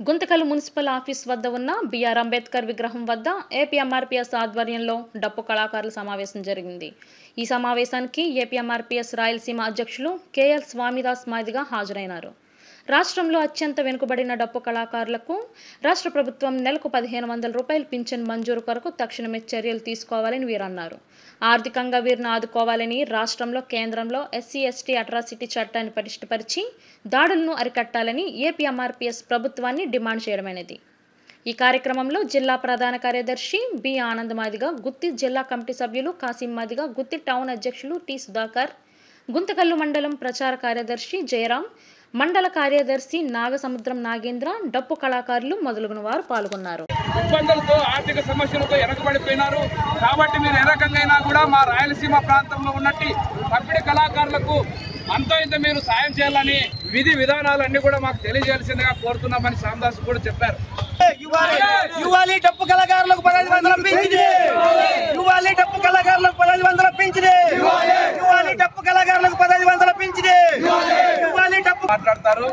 Guntakal municipal office వద్ద ఉన్న BR Ambedkar విగ్రహం వద్ద ఏపీఎంఆర్పీఎస్ ఆధ్వర్యంలో డప్పు కళాకారుల సమావేశం జరిగింది ఈ సమావేశానికి ఏపీఎంఆర్పీఎస్ రాయలసీమ అధ్యక్షులు కేఎల్ స్వామిదాస్ మాదిగా హాజరైనారు రాష్ట్రంలో అత్యంత వెనుకబడిన డప్పు కళాకారులకు రాష్ట్ర ప్రభుత్వం నెలకు పదిహేను వందల రూపాయల పింఛన్ మంజూరు కొరకు తక్షణమే చర్యలు తీసుకోవాలని వీరన్నారు ఆర్థికంగా వీరిని ఆదుకోవాలని రాష్ట్రంలో కేంద్రంలో ఎస్సీ ఎస్టీ అట్రాసిటీ చట్టాన్ని పటిష్టపరిచి దాడులను అరికట్టాలని ఏపీఎంఆర్పీఎస్ ప్రభుత్వాన్ని డిమాండ్ చేయడమైనది ఈ కార్యక్రమంలో జిల్లా ప్రధాన కార్యదర్శి బి ఆనంద్ మాదిగా గుత్తి జిల్లా కమిటీ సభ్యులు కాసిం మాదిగా గుత్తి టౌన్ అధ్యక్షులు టి సుధాకర్ గుంతకల్లు మండలం ప్రచార కార్యదర్శి జయరాం మండల కార్యదర్శి నాగసముద్రం నాగేంద్ర డప్పు కళాకారులు మొదలగున వారు పాల్గొన్నారు ఇబ్బందులతో ఆర్థిక సమస్యలతో వెనకబడిపోయినారు కాబట్టి మీరు ఏ రకంగా అయినా కూడా మా రాయలసీమ ప్రాంతంలో ఉన్నట్టు పంపిణీ కళాకారులకు అంతో ఇంత మీరు సాయం చేయాలని విధి విధానాలన్నీ కూడా మాకు తెలియజేయాల్సిందిగా కోరుతున్నామని సామదాస్ కూడా చెప్పారు ఇవ్వాలి డప్పు కళాకారులకు పదహైదు వందల పింఛని ఇవ్వాలి డప్పు కళాకారులకు పదహైదు వందల పింఛని ఇవ్వాలి డప్పు కళాకారులకు పదహైదు వందల పింఛని ఇవ్వాలి డప్పు మాట్లాడతారు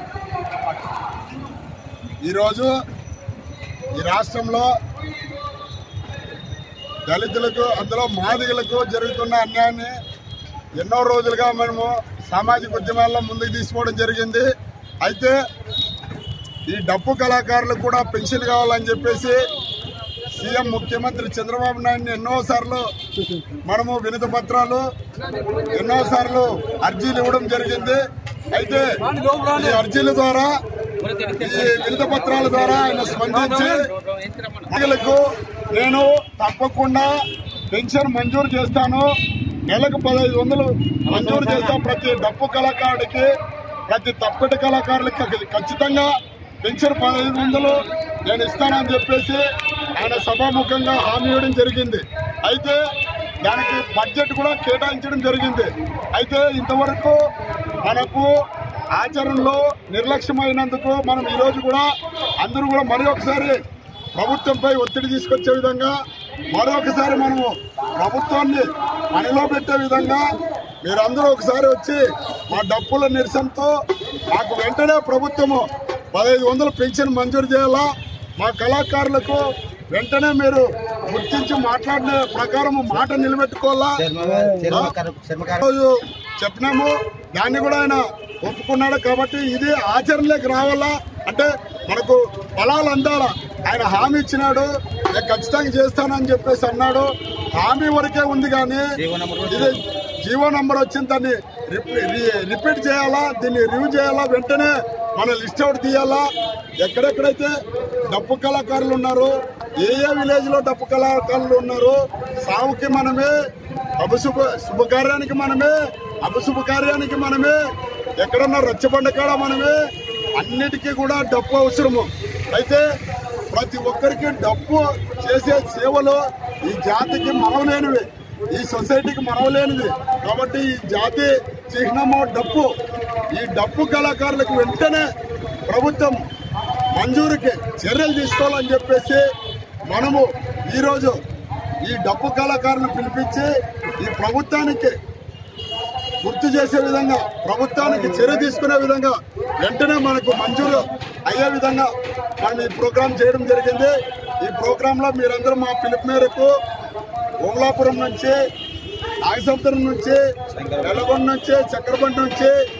ఈరోజు ఈ రాష్ట్రంలో దళితులకు అందులో మాదిగలకు జరుగుతున్న అన్యాయాన్ని ఎన్నో రోజులుగా మనము సామాజిక ఉద్యమాల్లో ముందుకు తీసుకోవడం జరిగింది అయితే ఈ డప్పు కళాకారులకు కూడా పెన్షన్ కావాలని చెప్పేసి సీఎం ముఖ్యమంత్రి చంద్రబాబు నాయుడిని ఎన్నోసార్లు మనము వినతి పత్రాలు ఎన్నోసార్లు అర్జీలు ఇవ్వడం జరిగింది అయితే ఈ అర్జీల ద్వారా ఈ వినతి పత్రాల ద్వారా ఆయన స్పందించి మహిళలకు నేను తప్పకుండా పెన్షన్ మంజూరు చేస్తాను నెలకు పదహైదు వందలు మంజూరు చేస్తా ప్రతి డప్పు కళాకారుడికి ప్రతి తప్పటి కళాకారులకి ఖచ్చితంగా పెన్షన్ పదహైదు వందలు నేను ఇస్తానని చెప్పేసి ఆయన సభాముఖంగా హామీ ఇవ్వడం జరిగింది అయితే దానికి బడ్జెట్ కూడా కేటాయించడం జరిగింది అయితే ఇంతవరకు మనకు ఆచరణలో నిర్లక్ష్యమైనందుకు మనం ఈరోజు కూడా అందరూ కూడా మరి ఒకసారి ప్రభుత్వంపై ఒత్తిడి తీసుకొచ్చే విధంగా మరొకసారి మనము ప్రభుత్వాన్ని పనిలో పెట్టే విధంగా మీరందరూ ఒకసారి వచ్చి మా డప్పుల నిరసనతో మాకు వెంటనే ప్రభుత్వము పదహైదు వందలు పెన్షన్ మంజూరు చేయాలా మా కళాకారులకు వెంటనే మీరు గుర్తించి మాట్లాడిన ప్రకారం మాట నిలబెట్టుకోవాలా రోజు చెప్పినాము దాన్ని కూడా ఆయన ఒప్పుకున్నాడు కాబట్టి ఇది ఆచరణలోకి రావాలా అంటే మనకు ఫలాలు అందాలా ఆయన హామీ ఇచ్చినాడు నేను ఖచ్చితంగా చేస్తానని చెప్పేసి అన్నాడు హామీ వరకే ఉంది కానీ ఇది జీవో నంబర్ వచ్చిన దాన్ని రిపీ- రి- రిపీట్ చేయాలా దీన్ని రివ్యూ చేయాలా వెంటనే మన లిస్ట్ అవుట్ తీయాలా ఎక్కడెక్కడైతే డప్పు కళాకారులు ఉన్నారు ఏ ఏ విలేజ్ లో డప్పు కళాకారులు ఉన్నారు సావుకి మనమే అభశుభ శుభకార్యానికి మనమే అభశుభ కార్యానికి మనమే ఎక్కడన్నా రచ్చబండ కాడ మనమే అన్నిటికీ కూడా డప్పు అవసరము అయితే ప్రతి ఒక్కరికి డప్పు చేసే సేవలు ఈ జాతికి మనవలేనివి ఈ సొసైటీకి మనవలేనిది కాబట్టి ఈ జాతి చిహ్నము డప్పు ఈ డప్పు కళాకారులకు వెంటనే ప్రభుత్వం మంజూరుకి చర్యలు తీసుకోవాలని చెప్పేసి మనము ఈరోజు ఈ డప్పు కళాకారులను పిలిపించి ఈ ప్రభుత్వానికి గుర్తు చేసే విధంగా ప్రభుత్వానికి చర్య తీసుకునే విధంగా వెంటనే మనకు మంజూరు అయ్యే విధంగా మనం ఈ ప్రోగ్రాం చేయడం జరిగింది ఈ ప్రోగ్రాంలో మీరందరూ మా పిలుపు మేరకు ఓమలాపురం నుంచి నాగసముద్రం నుంచి నెలగొండ నుంచి చక్రబండి నుంచి